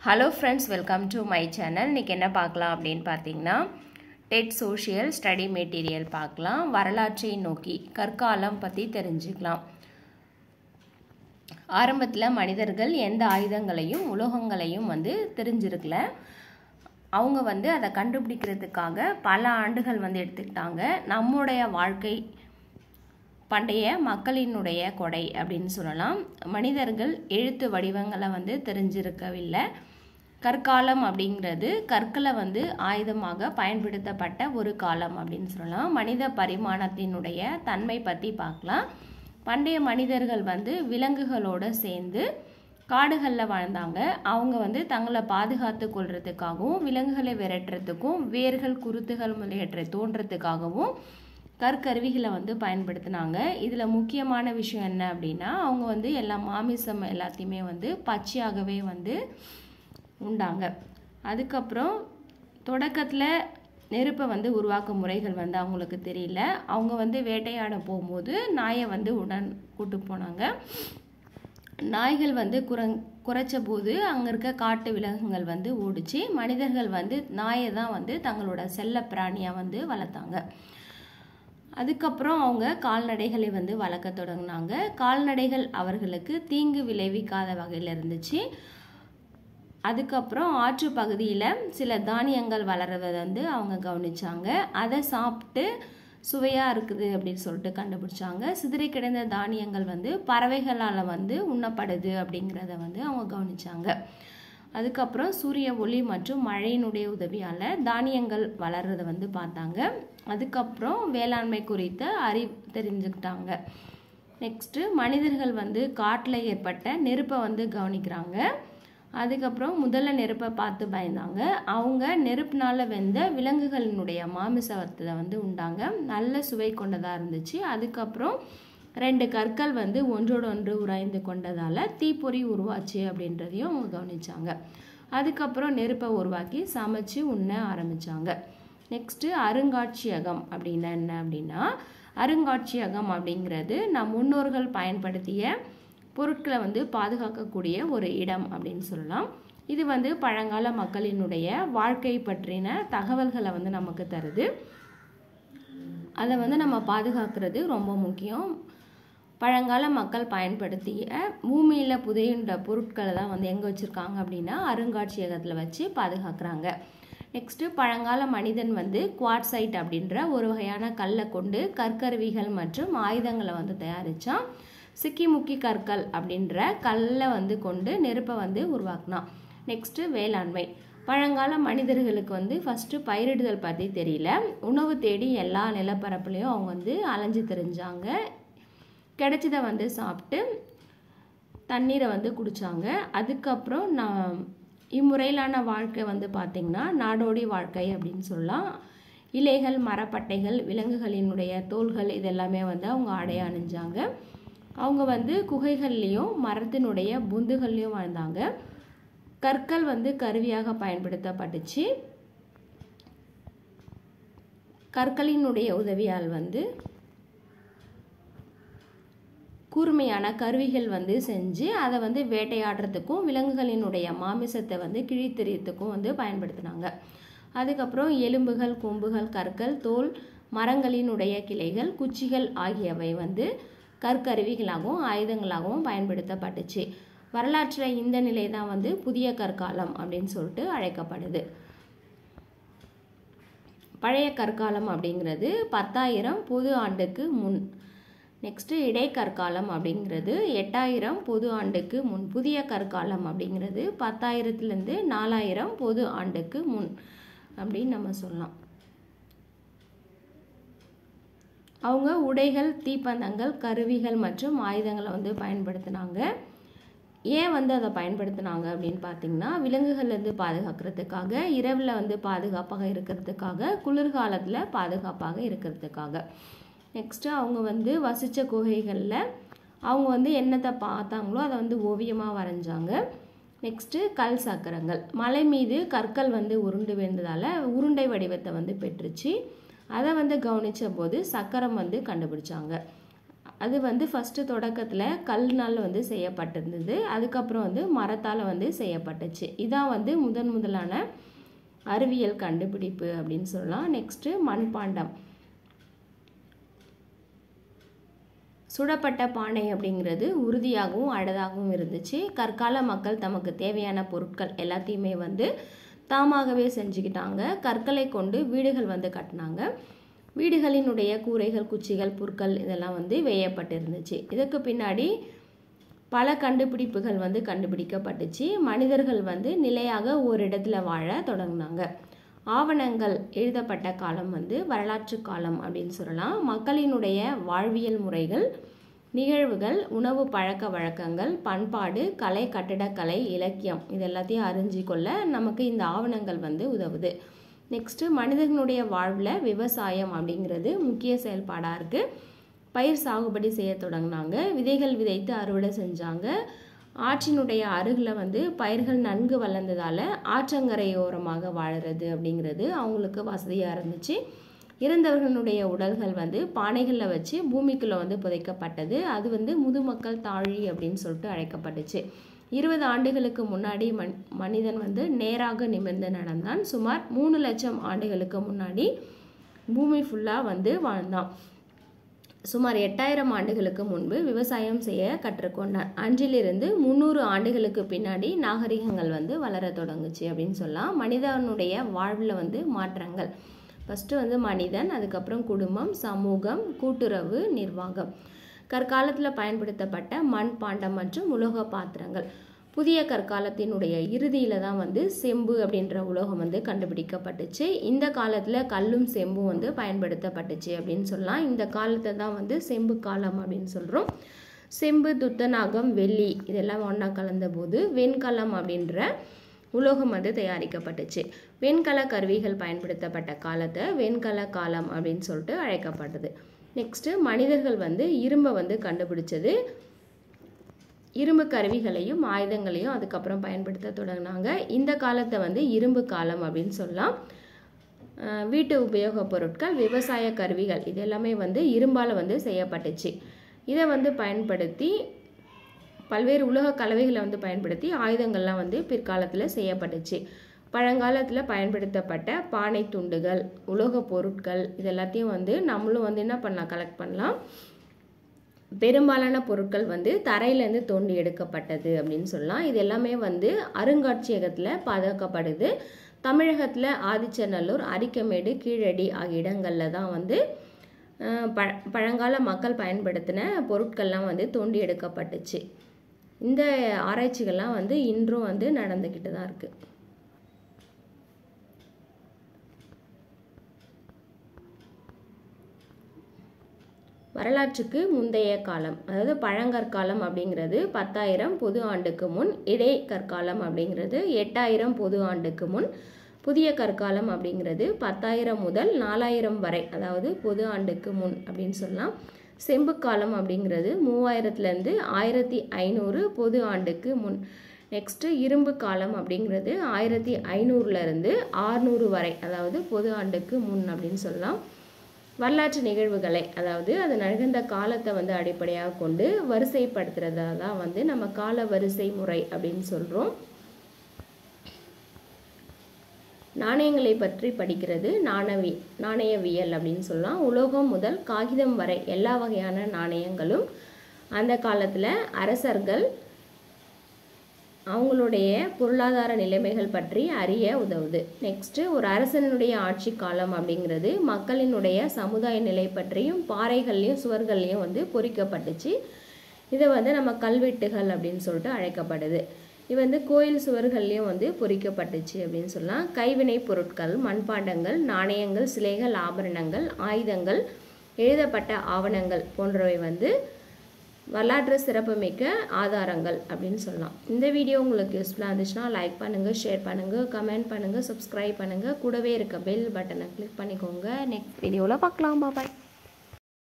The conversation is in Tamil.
hello friends welcome to my channel இன்றைக்கி என்ன பார்க்கலாம் அப்படின்னு பார்த்தீங்கன்னா டெட் சோஷியல் ஸ்டடி மெட்டீரியல் பார்க்கலாம் வரலாற்றை நோக்கி கற்காலம் பற்றி தெரிஞ்சுக்கலாம் ஆரம்பத்தில் மனிதர்கள் எந்த ஆயுதங்களையும் உலோகங்களையும் வந்து தெரிஞ்சிருக்கல அவங்க வந்து அதை கண்டுபிடிக்கிறதுக்காக பல ஆண்டுகள் வந்து எடுத்துக்கிட்டாங்க நம்முடைய வாழ்க்கை பண்டைய மக்களினுடைய கொடை அப்படின்னு சொல்லலாம் மனிதர்கள் எழுத்து வடிவங்களை வந்து தெரிஞ்சிருக்கவில்லை கற்காலம் அப்படிங்கிறது கற்களை வந்து ஆயுதமாக பயன்படுத்தப்பட்ட ஒரு காலம் அப்படின்னு சொல்லலாம் மனித பரிமாணத்தினுடைய தன்மை பற்றி பார்க்கலாம் பண்டைய மனிதர்கள் வந்து விலங்குகளோடு சேர்ந்து காடுகளில் வாழ்ந்தாங்க அவங்க வந்து தங்களை பாதுகாத்து கொள்றதுக்காகவும் விலங்குகளை விரட்டுறதுக்கும் வேர்கள் குருத்துகள் முதலியவற்றை தோன்றதுக்காகவும் கற்கருவிகளை வந்து பயன்படுத்தினாங்க இதில் முக்கியமான விஷயம் என்ன அப்படின்னா அவங்க வந்து எல்லா மாமிசம் எல்லாத்தையுமே வந்து பச்சையாகவே வந்து உண்டாங்க அதுக்கப்புறம் தொடக்கத்தில் நெருப்பை வந்து உருவாக்கும் முறைகள் வந்து அவங்களுக்கு தெரியல அவங்க வந்து வேட்டையாட போகும்போது நாயை வந்து உடன் கூட்டு போனாங்க நாய்கள் வந்து குரங் குறைச்ச போது அங்கே இருக்க காட்டு விலங்குகள் வந்து ஓடிச்சு மனிதர்கள் வந்து நாயை தான் வந்து தங்களோட செல்ல பிராணியாக வந்து வளர்த்தாங்க அதுக்கப்புறம் அவங்க கால்நடைகளை வந்து வளர்க்க தொடங்கினாங்க கால்நடைகள் அவர்களுக்கு தீங்கு விளைவிக்காத வகையில் இருந்துச்சு அதுக்கப்புறம் ஆற்று பகுதியில் சில தானியங்கள் வளர்றதை வந்து அவங்க கவனிச்சாங்க அதை சாப்பிட்டு சுவையாக இருக்குது அப்படின்னு சொல்லிட்டு கண்டுபிடிச்சாங்க சிதறி கிடந்த தானியங்கள் வந்து பறவைகளால் வந்து உண்ணப்படுது அப்படிங்கிறத வந்து அவங்க கவனிச்சாங்க அதுக்கப்புறம் சூரிய ஒளி மற்றும் மழையினுடைய உதவியால் தானியங்கள் வளர்றதை வந்து பார்த்தாங்க அதுக்கப்புறம் வேளாண்மை குறித்த அறி தெரிஞ்சுக்கிட்டாங்க நெக்ஸ்ட்டு மனிதர்கள் வந்து காட்டில் ஏற்பட்ட நெருப்பை வந்து கவனிக்கிறாங்க அதுக்கப்புறம் முதல்ல நெருப்பை பார்த்து பயந்தாங்க அவங்க நெருப்புனால வெந்த விலங்குகளினுடைய மாமிசத்தை வந்து உண்டாங்க நல்ல சுவை கொண்டதாக இருந்துச்சு அதுக்கப்புறம் ரெண்டு கற்கள் வந்து ஒன்றோடு ஒன்று உராய்ந்து கொண்டதால் தீப்பொறி உருவாச்சு அப்படின்றதையும் அவங்க கவனிச்சாங்க அதுக்கப்புறம் நெருப்பை உருவாக்கி சமைச்சு உண்ண ஆரம்பித்தாங்க நெக்ஸ்ட்டு அருங்காட்சியகம் அப்படின்னா என்ன அப்படின்னா அருங்காட்சியகம் அப்படிங்கிறது நம் முன்னோர்கள் பயன்படுத்திய பொருட்களை வந்து பாதுகாக்கக்கூடிய ஒரு இடம் அப்படின்னு சொல்லலாம் இது வந்து பழங்கால மக்களினுடைய வாழ்க்கை பற்றின தகவல்களை வந்து நமக்கு தருது அதை வந்து நம்ம பாதுகாக்கிறது ரொம்ப முக்கியம் பழங்கால மக்கள் பயன்படுத்திய பூமியில் புதையுண்ட பொருட்களை தான் வந்து எங்கே வச்சுருக்காங்க அப்படின்னா அருங்காட்சியகத்தில் வச்சு பாதுகாக்கிறாங்க நெக்ஸ்ட்டு பழங்கால மனிதன் வந்து குவாட்சைட் அப்படின்ற ஒரு வகையான கல்லை கொண்டு கற்கருவிகள் மற்றும் ஆயுதங்களை வந்து தயாரித்தான் சிக்கி முக்கி கற்கள் அப்படின்ற கல்லை வந்து கொண்டு நெருப்பை வந்து உருவாக்கினான் நெக்ஸ்ட்டு வேளாண்மை பழங்கால மனிதர்களுக்கு வந்து ஃபஸ்ட்டு பயிரிடுதல் பற்றி தெரியல உணவு தேடி எல்லா நிலப்பரப்புலையும் அவங்க வந்து அலைஞ்சு தெரிஞ்சாங்க கிடைச்சதை வந்து சாப்பிட்டு தண்ணீரை வந்து குடித்தாங்க அதுக்கப்புறம் நான் இம்முறையிலான வாழ்க்கை வந்து பார்த்திங்கன்னா நாடோடி வாழ்க்கை அப்படின்னு சொல்லலாம் இலைகள் மரப்பட்டைகள் விலங்குகளினுடைய தோள்கள் இதெல்லாமே வந்து அவங்க ஆடைய அணிஞ்சாங்க அவங்க வந்து குகைகள்லேயும் மரத்தினுடைய புந்துகள்லேயும் வாழ்ந்தாங்க கற்கள் வந்து கருவியாக பயன்படுத்தப்பட்டுச்சு கற்களினுடைய உதவியால் வந்து கூர்மையான கருவிகள் வந்து செஞ்சு அதை வந்து வேட்டையாடுறதுக்கும் விலங்குகளினுடைய மாமிசத்தை வந்து கிழித்தெறியத்துக்கும் வந்து பயன்படுத்தினாங்க அதுக்கப்புறம் எலும்புகள் கொம்புகள் கற்கள் தோல் மரங்களினுடைய கிளைகள் குச்சிகள் ஆகியவை வந்து கற்கருவிகளாகவும் ஆயுதங்களாகவும் பயன்படுத்தப்பட்டுச்சு வரலாற்றில் இந்த நிலை தான் வந்து புதிய கற்காலம் அப்படின்னு சொல்லிட்டு அழைக்கப்படுது பழைய கற்காலம் அப்படிங்கிறது பத்தாயிரம் பொது ஆண்டுக்கு முன் நெக்ஸ்ட்டு இடைக்கற்காலம் அப்படிங்கிறது எட்டாயிரம் பொது ஆண்டுக்கு முன் புதிய கற்காலம் அப்படிங்கிறது பத்தாயிரத்துலேருந்து நாலாயிரம் பொது ஆண்டுக்கு முன் அப்படின்னு நம்ம சொல்லலாம் அவங்க உடைகள் தீப்பந்தங்கள் கருவிகள் மற்றும் ஆயுதங்களை வந்து பயன்படுத்தினாங்க ஏன் வந்து அதை பயன்படுத்தினாங்க அப்படின்னு பார்த்தீங்கன்னா விலங்குகள்லேருந்து பாதுகாக்கிறதுக்காக இரவில் வந்து பாதுகாப்பாக இருக்கிறதுக்காக குளிர்காலத்தில் பாதுகாப்பாக இருக்கிறதுக்காக நெக்ஸ்ட்டு அவங்க வந்து வசித்த குகைகளில் அவங்க வந்து என்னத்தை பார்த்தாங்களோ அதை வந்து ஓவியமாக வரைஞ்சாங்க நெக்ஸ்ட்டு கல் சக்கரங்கள் மலை மீது கற்கள் வந்து உருண்டு விழுந்ததால் உருண்டை வடிவத்தை வந்து பெற்றுச்சு அதை வந்து கவனித்த போது சக்கரம் வந்து கண்டுபிடிச்சாங்க அது வந்து ஃபஸ்ட்டு தொடக்கத்தில் கல்னால் வந்து செய்யப்பட்டிருந்தது அதுக்கப்புறம் வந்து மரத்தால் வந்து செய்யப்பட்டுச்சு இதான் வந்து முதன் முதலான அறிவியல் கண்டுபிடிப்பு அப்படின்னு சொல்லலாம் நெக்ஸ்ட்டு மண்பாண்டம் சுடப்பட்ட பானை அப்படிங்கிறது உறுதியாகவும் அழகாகவும் இருந்துச்சு கற்கால மக்கள் தமக்கு தேவையான பொருட்கள் எல்லாத்தையுமே வந்து தாமாகவே செஞ்சுக்கிட்டாங்க கற்களை கொண்டு வீடுகள் வந்து கட்டினாங்க வீடுகளினுடைய கூரைகள் குச்சிகள் புற்கள் இதெல்லாம் வந்து வேயப்பட்டிருந்துச்சு இதுக்கு பின்னாடி பல கண்டுபிடிப்புகள் வந்து கண்டுபிடிக்கப்பட்டுச்சு மனிதர்கள் வந்து நிலையாக ஒரு இடத்துல வாழ தொடங்கினாங்க ஆவணங்கள் எழுதப்பட்ட காலம் வந்து வரலாற்று காலம் அப்படின்னு சொல்லலாம் மக்களினுடைய வாழ்வியல் முறைகள் நிகழ்வுகள் உணவு பழக்க வழக்கங்கள் பண்பாடு கலை கட்டிடக்கலை இலக்கியம் இது எல்லாத்தையும் அறிஞ்சு கொள்ள நமக்கு இந்த ஆவணங்கள் வந்து உதவுது நெக்ஸ்ட்டு மனிதர்களுடைய வாழ்வில் விவசாயம் அப்படிங்கிறது முக்கிய செயல்பாடாக இருக்குது பயிர் சாகுபடி செய்ய தொடங்கினாங்க விதைகள் விதைத்து அறுவடை செஞ்சாங்க ஆற்றினுடைய அருகில் வந்து பயிர்கள் நன்கு வளர்ந்ததால் ஆற்றங்கரையோரமாக வாழுறது அப்படிங்கிறது அவங்களுக்கு வசதியாக இருந்துச்சு இறந்தவர்களுடைய உடல்கள் வந்து பானைகளில் வச்சு பூமிக்குள்ளே வந்து புதைக்கப்பட்டது அது வந்து முதுமக்கள் தாழி அப்படின்னு சொல்லிட்டு அழைக்கப்பட்டுச்சு இருபது ஆண்டுகளுக்கு முன்னாடி மன் மனிதன் வந்து நேராக நிமிர்ந்து நடந்தான் சுமார் மூணு லட்சம் ஆண்டுகளுக்கு முன்னாடி பூமி ஃபுல்லாக வந்து வாழ்ந்தான் சுமார் எட்டாயிரம் ஆண்டுகளுக்கு முன்பு விவசாயம் செய்ய கற்றுக்கொண்டார் அன்றிலிருந்து முந்நூறு ஆண்டுகளுக்கு பின்னாடி நாகரிகங்கள் வந்து வளர தொடங்குச்சு அப்படின்னு சொல்லலாம் மனிதனுடைய வாழ்வில் வந்து மாற்றங்கள் ஃபஸ்ட்டு வந்து மனிதன் அதுக்கப்புறம் குடும்பம் சமூகம் கூட்டுறவு நிர்வாகம் கற்காலத்தில் பயன்படுத்தப்பட்ட மண் பாண்டம் மற்றும் உலோக பாத்திரங்கள் புதிய கற்காலத்தினுடைய இறுதியில் தான் வந்து செம்பு அப்படின்ற உலோகம் வந்து கண்டுபிடிக்கப்பட்டுச்சு இந்த காலத்தில் கல்லும் செம்பும் வந்து பயன்படுத்தப்பட்டுச்சு அப்படின்னு சொல்லலாம் இந்த காலத்தை தான் வந்து செம்பு காலம் அப்படின்னு சொல்கிறோம் செம்பு துத்தநாகம் வெள்ளி இதெல்லாம் ஒன்றா கலந்த போது வெண்கலம் அப்படின்ற உலோகம் வந்து தயாரிக்கப்பட்டுச்சு வெண்கல கருவிகள் பயன்படுத்தப்பட்ட காலத்தை வெண்கல காலம் அப்படின்னு சொல்லிட்டு அழைக்கப்பட்டது நெக்ஸ்ட்டு மனிதர்கள் வந்து இரும்பை வந்து கண்டுபிடிச்சது இரும்பு கருவிகளையும் ஆயுதங்களையும் அதுக்கப்புறம் பயன்படுத்த தொடங்கினாங்க இந்த காலத்தை வந்து இரும்பு காலம் அப்படின்னு சொல்லலாம் வீட்டு உபயோகப் பொருட்கள் விவசாய கருவிகள் இது எல்லாமே வந்து இரும்பால் வந்து செய்யப்பட்டுச்சு இதை வந்து பயன்படுத்தி பல்வேறு உலக கலவைகளை வந்து பயன்படுத்தி ஆயுதங்கள்லாம் வந்து பிற்காலத்தில் செய்யப்பட்டுச்சு பழங்காலத்தில் பயன்படுத்தப்பட்ட பானை துண்டுகள் உலோக பொருட்கள் இது எல்லாத்தையும் வந்து நம்மளும் வந்து என்ன பண்ணலாம் கலெக்ட் பண்ணலாம் பெரும்பாலான பொருட்கள் வந்து தரையிலேருந்து தோண்டி எடுக்கப்பட்டது அப்படின்னு சொல்லலாம் இது எல்லாமே வந்து அருங்காட்சியகத்தில் பாதுகாக்கப்படுது தமிழகத்தில் ஆதிச்சநல்லூர் அரிக்கமேடு கீழடி ஆகிய இடங்களில் தான் வந்து ப பழங்கால மக்கள் பயன்படுத்தின பொருட்கள்லாம் வந்து தோண்டி எடுக்கப்பட்டுச்சு இந்த ஆராய்ச்சிகள்லாம் வந்து இன்றும் வந்து நடந்துக்கிட்டு தான் இருக்குது வரலாற்றுக்கு முந்தைய காலம் அதாவது பழங்கற்காலம் அப்படிங்கிறது பத்தாயிரம் பொது ஆண்டுக்கு முன் இடை கற்காலம் அப்படிங்கிறது எட்டாயிரம் பொது ஆண்டுக்கு முன் புதிய கற்காலம் அப்படிங்கிறது பத்தாயிரம் முதல் நாலாயிரம் வரை அதாவது பொது ஆண்டுக்கு முன் அப்படின்னு சொல்லலாம் செம்பு காலம் அப்படிங்கிறது மூவாயிரத்துலேருந்து ஆயிரத்தி ஐநூறு பொது ஆண்டுக்கு முன் நெக்ஸ்ட்டு இரும்பு காலம் அப்படிங்கிறது ஆயிரத்தி ஐநூறுலேருந்து ஆறுநூறு வரை அதாவது பொது ஆண்டுக்கு முன் அப்படின்னு சொல்லலாம் வரலாற்று நிகழ்வுகளை அதாவது அது நிகழ்ந்த காலத்தை வந்து அடிப்படையாக கொண்டு வரிசைப்படுத்துறதா தான் வந்து நம்ம கால வரிசை முறை அப்படின்னு சொல்கிறோம் நாணயங்களை பற்றி படிக்கிறது நாணவி நாணயவியல் அப்படின்னு சொல்லலாம் உலோகம் முதல் காகிதம் வரை எல்லா வகையான நாணயங்களும் அந்த காலத்தில் அரசர்கள் அவங்களுடைய பொருளாதார நிலைமைகள் பற்றி அறிய உதவுது நெக்ஸ்ட்டு ஒரு அரசனுடைய ஆட்சி காலம் அப்படிங்கிறது மக்களினுடைய சமுதாய நிலை பற்றியும் பாறைகள்லையும் சுவர்கள்லையும் வந்து பொறிக்கப்பட்டுச்சு இதை வந்து நம்ம கல்வெட்டுகள் அப்படின்னு சொல்லிட்டு அழைக்கப்படுது இது வந்து கோயில் சுவர்கள்லையும் வந்து பொறிக்கப்பட்டுச்சு அப்படின்னு சொல்லலாம் கைவினை பொருட்கள் மண்பாண்டங்கள் நாணயங்கள் சிலைகள் ஆபரணங்கள் ஆயுதங்கள் எழுதப்பட்ட ஆவணங்கள் போன்றவை வந்து வரலாற்று சிறப்புமிக்க ஆதாரங்கள் அப்படின்னு சொல்லலாம் இந்த வீடியோ உங்களுக்கு யூஸ்ஃபுல்லாக இருந்துச்சுன்னா லைக் பண்ணுங்கள் ஷேர் பண்ணுங்கள் கமெண்ட் பண்ணுங்கள் சப்ஸ்கிரைப் பண்ணுங்கள் கூடவே இருக்க பெல் பட்டனை கிளிக் பண்ணிக்கோங்க நெக்ஸ்ட் வீடியோவில் பார்க்கலாம் பாய்